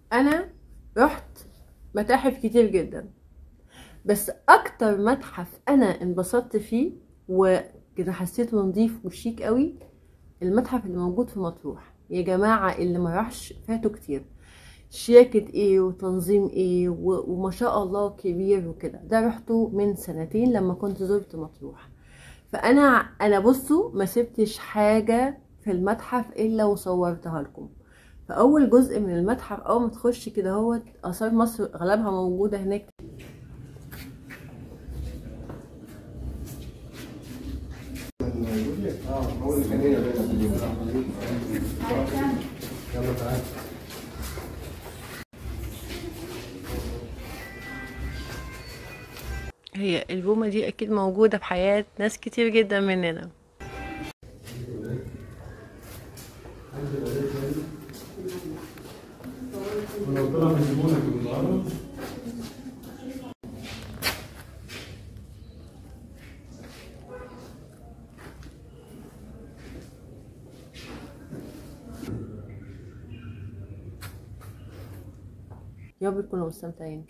انا رحت متاحف كتير جدا بس اكتر متحف انا انبسطت فيه وكده حسيته نظيف وشيك قوي المتحف اللي موجود في مطروح يا جماعة اللي ما راحش فاتوا كتير شياكة ايه وتنظيم ايه و- وما شاء الله كبير وكده ده رحته من سنتين لما كنت زرت مطروح فانا انا بصوا ما سبتش حاجة في المتحف الا وصورتها لكم فاول جزء من المتحف اول ما تخش كده هو اثار مصر اغلبها موجودة هناك هي البومة دي اكيد موجودة في حياة ناس كتير جدا مننا ولو طلع من زبونك النهارده يا رب تكونوا مستمتعين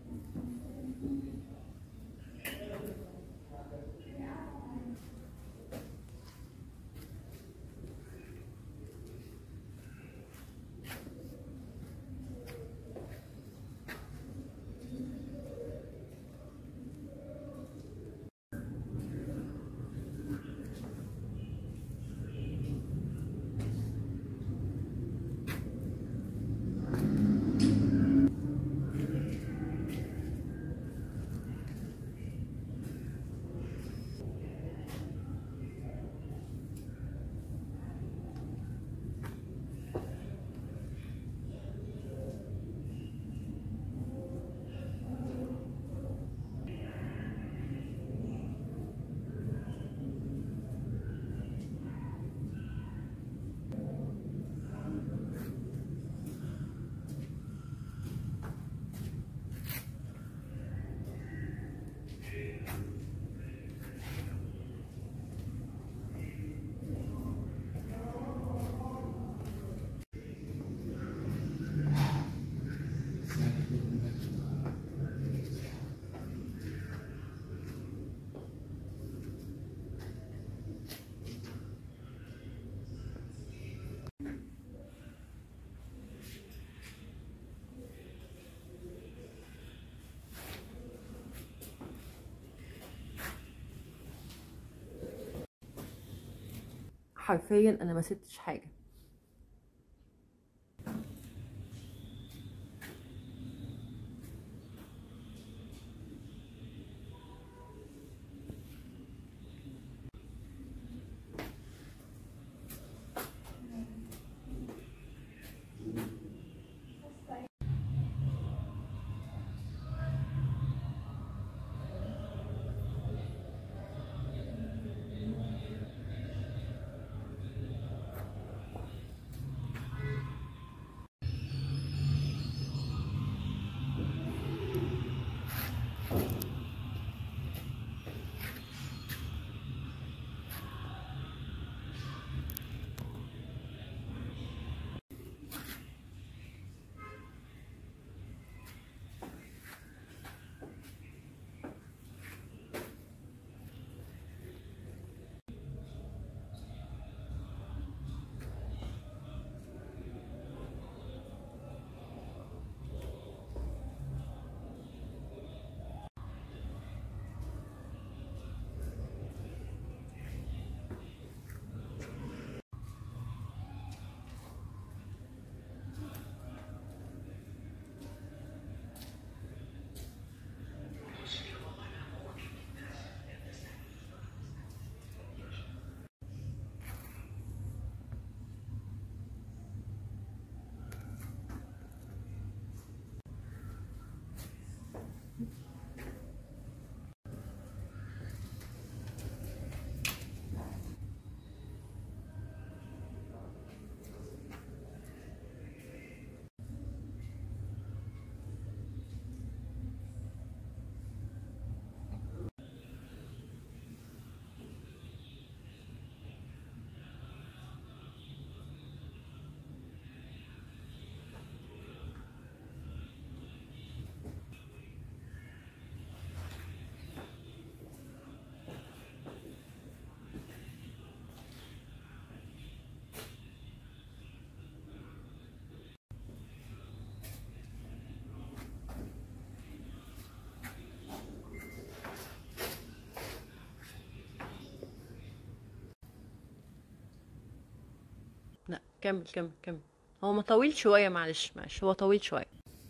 حرفيا انا ما سبتش حاجة كمل كمل كمل هو ما طويل شويه معلش معلش هو طويل شويه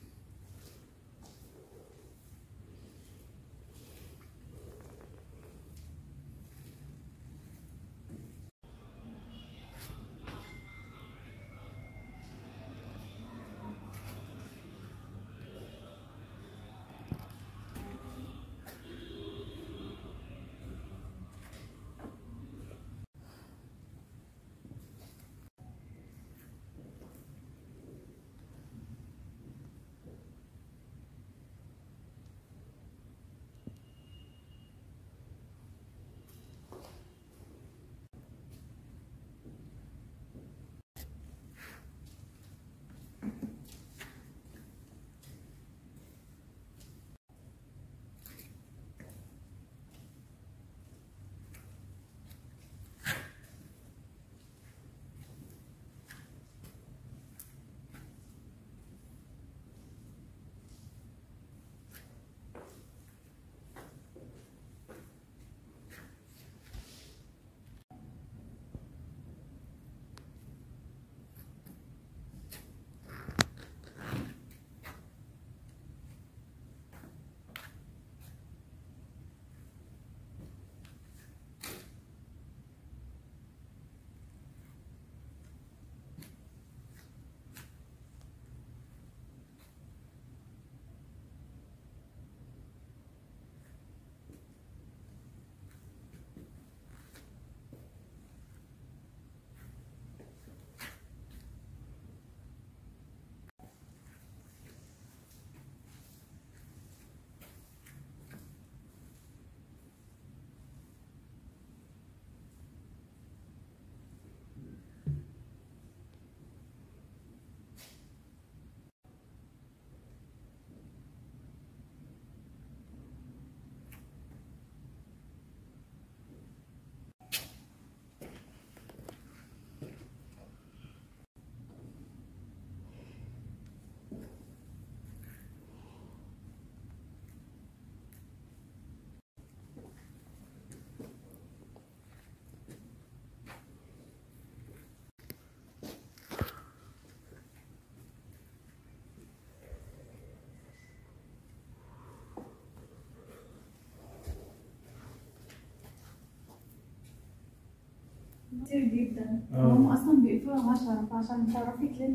كتير جدا آه. هم اصلا بيقفلوا 10 فعشان تعرفي تلفي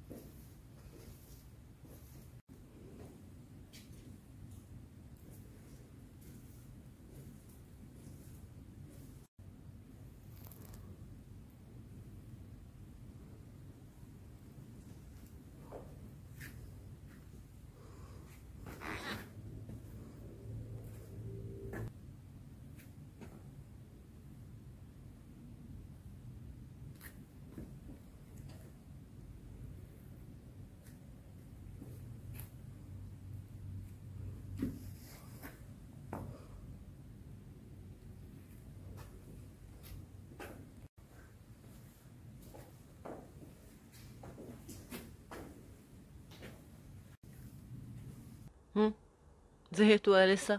زهقت ولا لسه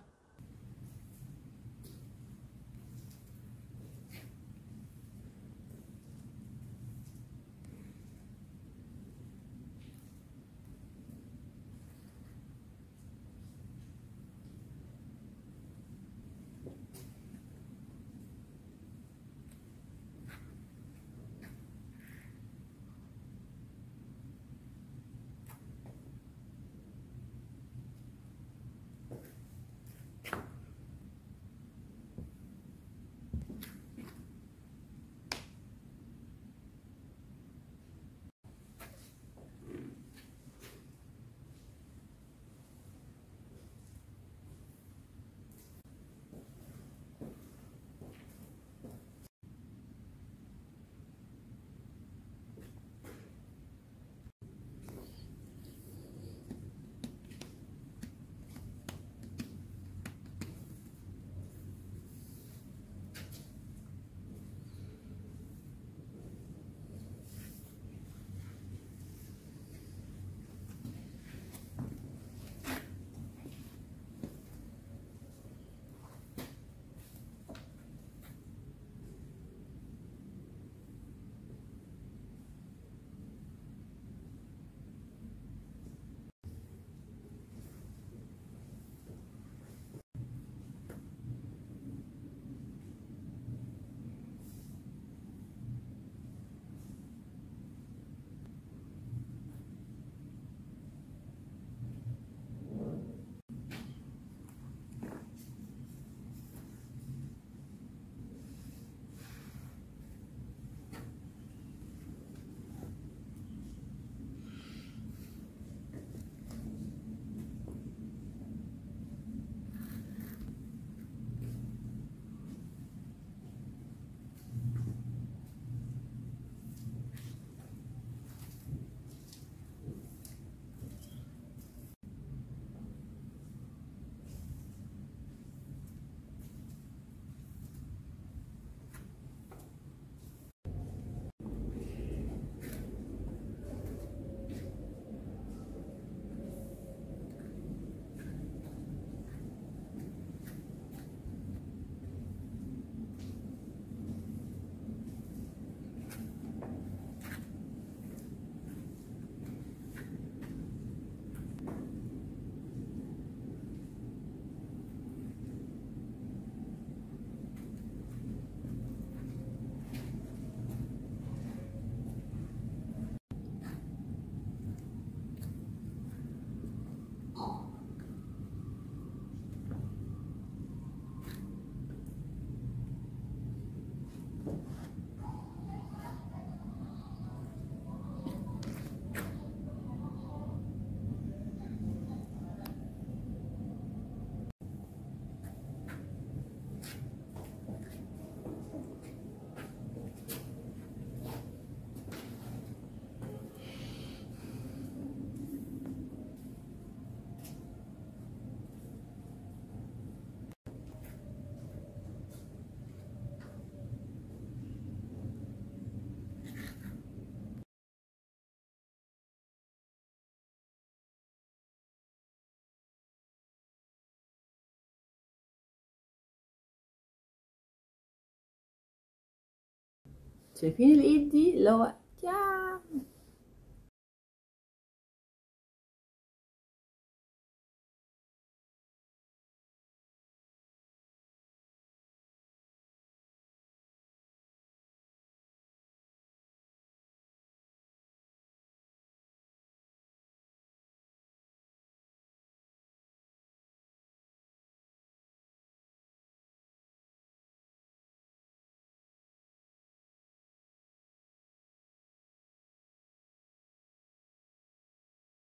شايفين الايد دي اللي هو يا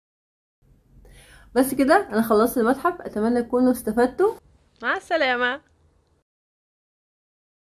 بس كده انا خلصت المتحف اتمنى تكونوا استفدتوا مع السلامه